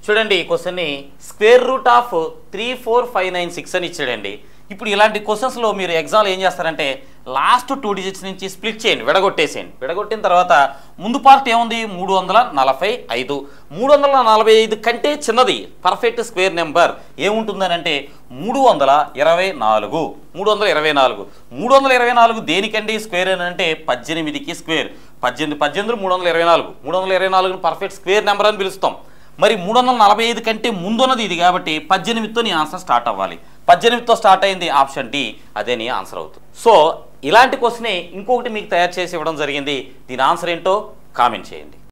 చూడండి ఈ క్వశ్చన్ని square root of three four five nine six అని ఇచ్చాడండి ఇప్పుడు ఇలాంటి క్వశ్చన్స్లో మీరు ఎగ్జామ్లో ఏం చేస్తారంటే లాస్ట్ టూ డిజిట్స్ నుంచి స్ప్లిట్ చేయండి విడగొట్టేసేయండి విడగొట్టిన తర్వాత ముందు పార్ట్ ఏముంది మూడు వందల నలభై ఐదు మూడు వందల నలభై ఐదు కంటే చిన్నది పర్ఫెక్ట్ స్క్వేర్ నెంబర్ ఏముంటుందని అంటే మూడు వందల ఇరవై నాలుగు మూడు వందల ఇరవై నాలుగు మూడు వందల ఇరవై నాలుగు దేనికండి స్క్వేర్ అని అంటే పద్దెనిమిదికి స్క్వేర్ పద్దెనిమిది పద్దెనిమిది మూడు వందల ఇరవై నాలుగు మూడు వందల ఇరవై నాలుగుని పర్ఫెక్ట్ స్క్వేర్ నెంబర్ అని పిలుస్తాం మరి మూడు వందల నలభై ఐదు కంటే ముందున్నది ఇది కాబట్టి పద్దెనిమిదితో నీ ఆన్సర్ స్టార్ట్ అవ్వాలి పద్దెనిమిదితో స్టార్ట్ అయింది ఆప్షన్ డి అదే నీ ఆన్సర్ అవుతుంది సో ఇలాంటి క్వశ్చనే ఇంకొకటి మీకు తయారు చేసి ఇవ్వడం జరిగింది దీని ఆన్సర్ ఏంటో కామెంట్ చేయండి